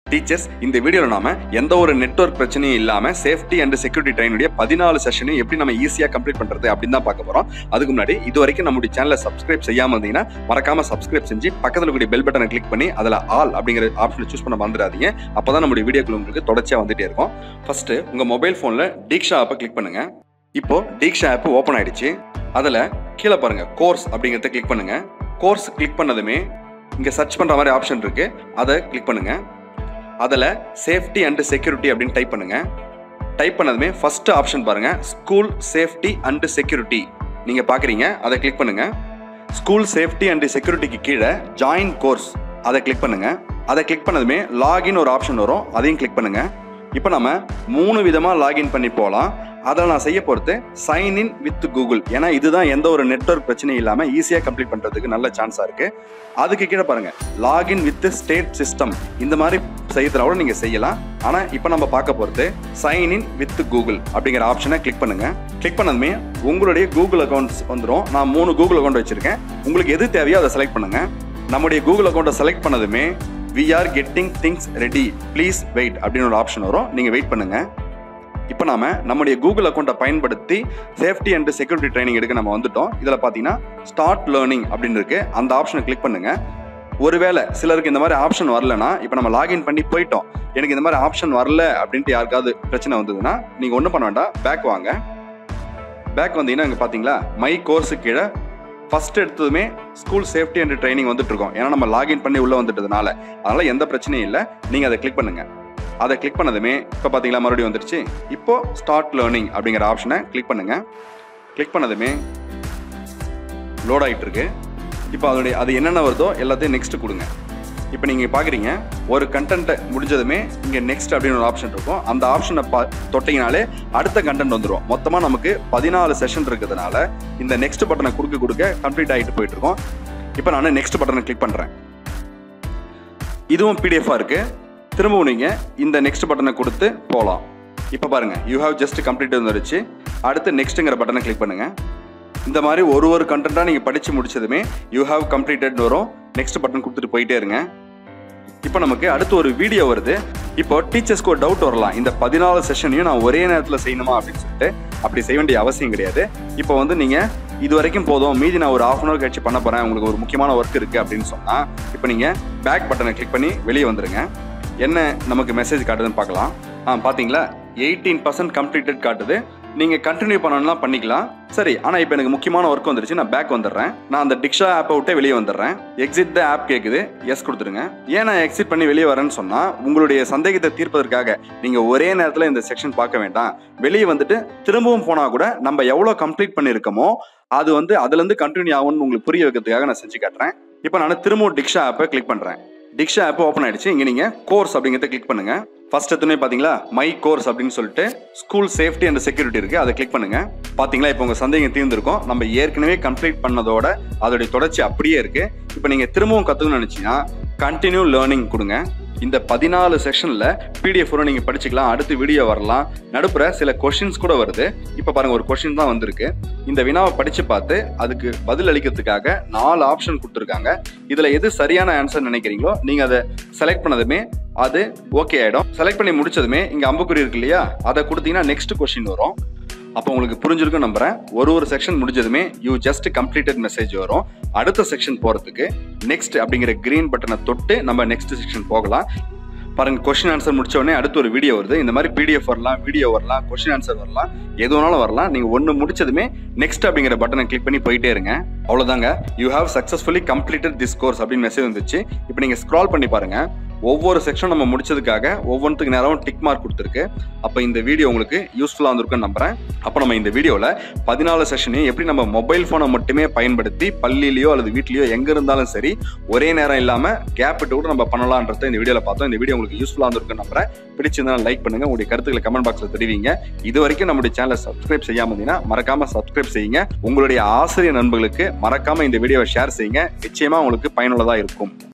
teachers இந்த வீடியோவில் நாம எந்த ஒரு நெட்வொர்க் பிரச்சனையும் இல்லாம சேஃப்டி அண்ட் செக்யூரிட்டி ட்ரைனுடைய பதினாலு செஷனையும் எப்படி நம்ம ஈஸியாக கம்ப்ளீட் பண்றது அப்படின்னு தான் பார்க்க போறோம் அதுக்கு முன்னாடி இது வரைக்கும் நம்முடைய சேனலை சப்ஸ்கிரைப் செய்யாம இருந்தீங்கன்னா மறக்காம சப்ஸ்கிரைப் செஞ்சு பக்கத்தில் கூடிய பெல் பட்டனை கிளிக் பண்ணி அதில் ஆல் அப்படிங்கிற ஆப்ஷனை சூஸ் பண்ண மறந்துடாதீங்க அப்பதான் நம்முடைய வீடியோக்கள் உங்களுக்கு தொடர்ச்சியாக வந்துட்டே இருக்கும் ஃபர்ஸ்ட் உங்க மொபைல் ஃபோன்ல டீக்ஷா ஆப்பை கிளிக் பண்ணுங்க இப்போ டீக்ஷா ஆப் ஓப்பன் ஆயிடுச்சு அதில் கீழே பாருங்க கோர்ஸ் அப்படிங்கிறத கிளிக் பண்ணுங்க கோர்ஸ் கிளிக் பண்ணதுமே இங்கே சர்ச் பண்ணுற மாதிரி ஆப்ஷன் இருக்கு அதை கிளிக் பண்ணுங்க அதில் சேஃப்டி அண்ட் செக்யூரிட்டி அப்படின்னு டைப் பண்ணுங்க டைப் பண்ணதுமே ஃபர்ஸ்ட் ஆப்ஷன் பாருங்க ஸ்கூல் சேஃப்டி அண்ட் செக்யூரிட்டி நீங்க பாக்குறீங்க அதை கிளிக் பண்ணுங்க ஸ்கூல் சேஃப்டி அண்ட் செக்யூரிட்டிக்கு கீழே ஜாயின் கோர்ஸ் அதை கிளிக் பண்ணுங்க அதை கிளிக் பண்ணதுமே லாகின் ஒரு ஆப்ஷன் வரும் அதையும் கிளிக் பண்ணுங்க இப்போ நம்ம மூணு விதமாக லாகின் பண்ணி போகலாம் அதில் நான் செய்ய போகிறது சைன் இன் வித் கூகுள் ஏன்னா இதுதான் எந்த ஒரு நெட்வொர்க் பிரச்சனையும் இல்லாமல் ஈஸியாக கம்ப்ளீட் பண்ணுறதுக்கு நல்ல சான்ஸாக இருக்குது அதுக்கு கீழே பாருங்கள் லாகின் வித் ஸ்டேட் சிஸ்டம் இந்த மாதிரி செய்யறதுல கூட நீங்கள் செய்யலாம் ஆனால் இப்போ நம்ம பார்க்க போகிறது சைன் இன் வித் கூகுள் அப்படிங்கிற ஆப்ஷனை கிளிக் பண்ணுங்கள் கிளிக் பண்ணதுமே உங்களுடைய கூகுள் அக்கௌண்ட்ஸ் வந்துடும் நான் மூணு கூகுள் அக்கௌண்ட் வச்சுருக்கேன் உங்களுக்கு எது தேவையோ அதை செலக்ட் பண்ணுங்கள் நம்முடைய கூகுள் அக்கௌண்ட்டை செலக்ட் பண்ணதுமே we are getting things ready please wait அப்படின்னு ஒரு ஆப்ஷன் வரும் நீங்கள் வெயிட் பண்ணுங்கள் இப்போ நாம நம்முடைய கூகுள் அக்கௌண்ட்டை பயன்படுத்தி சேஃப்டி அண்ட் செக்யூரிட்டி ட்ரைனிங் எடுக்க நம்ம வந்துட்டோம் இதில் பார்த்தீங்கன்னா ஸ்டார்ட் லேர்னிங் அப்படின்னு இருக்கு அந்த ஆப்ஷனை கிளிக் பண்ணுங்க ஒருவேளை சிலருக்கு இந்த மாதிரி ஆப்ஷன் வரலனா இப்போ நம்ம லாகின் பண்ணி போயிட்டோம் எனக்கு இந்த மாதிரி ஆப்ஷன் வரல அப்படின்ட்டு யாருக்காவது பிரச்சனை வந்ததுன்னா நீங்கள் ஒன்றும் பண்ண வேண்டாம் பேக் வாங்க பேக் வந்தீங்கன்னா இங்கே பார்த்தீங்களா மை கோர்ஸு கீழே ஃபர்ஸ்ட் எடுத்ததுமே ஸ்கூல் சேஃப்டி அண்ட் ட்ரைனிங் வந்துட்டு இருக்கோம் ஏன்னா நம்ம லாகின் பண்ணி உள்ள வந்துட்டதுனால அதனால எந்த பிரச்சனையும் இல்லை நீங்கள் அதை கிளிக் பண்ணுங்க அதை கிளிக் பண்ணதுமே இப்போ பார்த்தீங்களா மறுபடியும் வந்துருச்சு இப்போ ஸ்டார்ட் லேர்னிங் அப்படிங்கிற ஆப்ஷனை கிளிக் பண்ணுங்க கிளிக் பண்ணதுமே லோட் ஆகிட்டு இருக்கு இப்போ அதோடைய அது என்னென்ன வருதோ எல்லாத்தையும் நெக்ஸ்ட் கொடுங்க இப்போ நீங்கள் பார்க்குறீங்க ஒரு கண்டென்ட்டை முடிஞ்சதுமே இங்கே நெக்ஸ்ட் அப்படின்னு ஒரு ஆப்ஷன் இருக்கும் அந்த ஆப்ஷனை பா தொட்டிங்கனாலே அடுத்த கண்டென்ட் வந்துடும் மொத்தமாக நமக்கு பதினாலு செஷன் இருக்கிறதுனால இந்த நெக்ஸ்ட் பட்டனை கொடுக்க கொடுக்க கம்ப்ளீட் ஆகிட்டு போயிட்டு இருக்கோம் இப்போ நான் நெக்ஸ்ட் பட்டனை கிளிக் பண்ணுறேன் இதுவும் பிடிஎஃபாக இருக்குது திரும்பவும் நீங்கள் இந்த நெக்ஸ்ட் பட்டனை கொடுத்து போகலாம் இப்போ பாருங்கள் யூ ஹாவ் ஜஸ்ட் கம்ப்ளீட் வந்துருச்சு அடுத்து நெக்ஸ்ட்டுங்கிற பட்டனை கிளிக் பண்ணுங்கள் இந்த மாதிரி ஒரு ஒரு கண்டென்ட்டாக நீங்கள் படித்து முடிச்சதுமே யூ ஹாவ் கம்ப்ளீட்டட் வரும் நெக்ஸ்ட் பட்டன் கொடுத்துட்டு போயிட்டே இருங்க இப்போ நமக்கு அடுத்து ஒரு வீடியோ வருது இப்போ டீச்சர்ஸ்க்கு ஒரு டவுட் வரலாம் இந்த பதினாலு செஷனையும் நான் ஒரே நேரத்தில் செய்யணுமா அப்படின்னு சொல்லிட்டு அப்படி செய்ய வேண்டிய அவசியம் கிடையாது இப்போ வந்து நீங்கள் இது வரைக்கும் போதும் மீதி நான் ஒரு ஆஃப் அன் அவர் கழிச்சு பண்ண போகிறேன் உங்களுக்கு ஒரு முக்கியமான ஒர்க் இருக்குது அப்படின்னு சொன்னால் இப்போ நீங்கள் பேக் பட்டனை கிளிக் பண்ணி வெளியே வந்துருங்க என்ன நமக்கு மெசேஜ் காட்டுதுன்னு பார்க்கலாம் ஆ பார்த்தீங்களா எயிட்டீன் பர்சன்ட் கம்ப்ளீட்டட் காட்டுது நீங்கள் கண்டினியூ பண்ணணும்னா பண்ணிக்கலாம் சரி ஆனால் இப்போ எனக்கு முக்கியமான ஒர்க் வந்துருச்சு நான் பேக் வந்துடுறேன் நான் அந்த டிக்ஷா ஆப்பை விட்டு வெளியே வந்துடுறேன் எக்ஸிட் த ஆப் கேட்குது எஸ் கொடுத்துருங்க ஏன் நான் எக்ஸிட் பண்ணி வெளியே வரேன்னு சொன்னால் உங்களுடைய சந்தேகத்தை தீர்ப்பதற்காக நீங்கள் ஒரே நேரத்தில் இந்த செக்ஷன் பார்க்க வேண்டாம் வெளியே வந்துட்டு திரும்பவும் போனால் கூட நம்ம எவ்வளோ கம்ப்ளீட் பண்ணியிருக்கோமோ அது வந்து அதுலேருந்து கண்டினியூ ஆகும்னு உங்களுக்கு புரிய வைக்கிறதுக்காக நான் செஞ்சு காட்டுறேன் இப்போ நான் திரும்பவும் டிக்ஷா ஆப்பை கிளிக் பண்ணுறேன் டிக்ஷா ஆப் ஓப்பன் ஆயிடுச்சு இங்கே நீங்கள் கோர்ஸ் அப்படிங்கிறத கிளிக் பண்ணுங்க ஃபர்ஸ்ட் எத்தனை பார்த்தீங்களா மை கோர்ஸ் அப்படின்னு சொல்லிட்டு ஸ்கூல் சேஃப்டி அண்ட் செக்யூரிட்டி இருக்கு அதை கிளிக் பண்ணுங்க பார்த்தீங்களா இப்போ உங்க சந்தேகம் தீர்ந்திருக்கும் நம்ம ஏற்கனவே கம்ப்ளீட் பண்ணதோட அதோடைய தொடர்ச்சி அப்படியே இருக்கு இப்போ நீங்க திரும்பவும் கத்துக்கணும்னு நினைச்சீங்கன்னா கண்டினியூ லேர்னிங் கொடுங்க இந்த பதினாலு செஷனில் பிடிஎஃப் நீங்கள் படிச்சுக்கலாம் அடுத்து வீடியோ வரலாம் நடுப்புற சில கொஷின்ஸ் கூட வருது இப்போ பாருங்க ஒரு கொஷின் தான் வந்திருக்கு இந்த வினாவை படித்து பார்த்து அதுக்கு பதில் அளிக்கிறதுக்காக நாலு ஆப்ஷன் கொடுத்துருக்காங்க இதில் எது சரியான ஆன்சர் நினைக்கிறீங்களோ நீங்கள் அதை செலக்ட் பண்ணதுமே அது ஓகே ஆகிடும் செலக்ட் பண்ணி முடிச்சதுமே இங்கே அம்புக்குறி இருக்கு இல்லையா அதை கொடுத்தீங்கன்னா நெக்ஸ்ட் கொஷின் வரும் அப்போ உங்களுக்கு புரிஞ்சிருக்கும் நம்புறேன் ஒரு ஒரு செக்ஷன் முடிஞ்சதுமே யூ ஜஸ்ட் கம்ப்ளீட்டட் மெசேஜ் வரும் அடுத்த செக்ஷன் போகிறதுக்கு நெக்ஸ்ட் அப்படிங்கிற கிரீன் பட்டனை தொட்டு நம்ம நெக்ஸ்ட் செக்ஷன் போகலாம் பாருங்க கொஸ்டின் ஆன்சர் முடிச்ச உடனே அடுத்து ஒரு வீடியோ வருது இந்த மாதிரி பிடிஎஃப் வரலாம் வீடியோ வரலாம் கொஸ்டின் ஆன்சர் வரலாம் எது வேணாலும் வரலாம் நீங்கள் ஒன்று முடிச்சதுமே நெக்ஸ்ட் அப்படிங்கிற பட்டனை கிளிக் பண்ணி போயிட்டே இருங்க அவ்வளோதாங்க you have successfully completed this course அப்படின்னு மெசேஜ் வந்துச்சு இப்போ நீங்கள் ஸ்க்ரால் பண்ணி பாருங்க ஒவ்வொரு செக்ஷன் நம்ம முடிச்சதுக்காக ஒவ்வொன்றுத்துக்கு நேரம் டிக் மார்க் கொடுத்துருக்கு அப்போ இந்த வீடியோ உங்களுக்கு யூஸ்ஃபுல்லாக இருந்திருக்குன்னு நம்புறேன் அப்போ நம்ம இந்த வீடியோவில் பதினாலு செஷனையும் எப்படி நம்ம மொபைல் ஃபோனை மட்டுமே பயன்படுத்தி பள்ளியிலையோ அல்லது வீட்லேயோ எங்கே இருந்தாலும் சரி ஒரே நேரம் இல்லாமல் கேப் விட்டு கூட நம்ம பண்ணலான்றத இந்த வீடியோவில் பார்த்தோம் இந்த வீடியோ உங்களுக்கு யூஸ்ஃபுல்லாக இருந்திருக்குன்னு நம்புறேன் பிடிச்சிருந்தா லைக் பண்ணுங்க உங்களுடைய கருத்துக்களை கமெண்ட் பாக்ஸில் தெரிவிங்க இது வரைக்கும் நம்முடைய சேனலை சப்ஸ்கிரைப் செய்யாம இருந்தீங்கன்னா மறக்காம சப்ஸ்கிரைப் செய்யுங்க உங்களுடைய ஆசிரியர் நண்பர்களுக்கு மறக்காம இந்த வீடியோவை ஷேர் செய்யுங்க நிச்சயமா உங்களுக்கு பயனுள்ளதாக இருக்கும்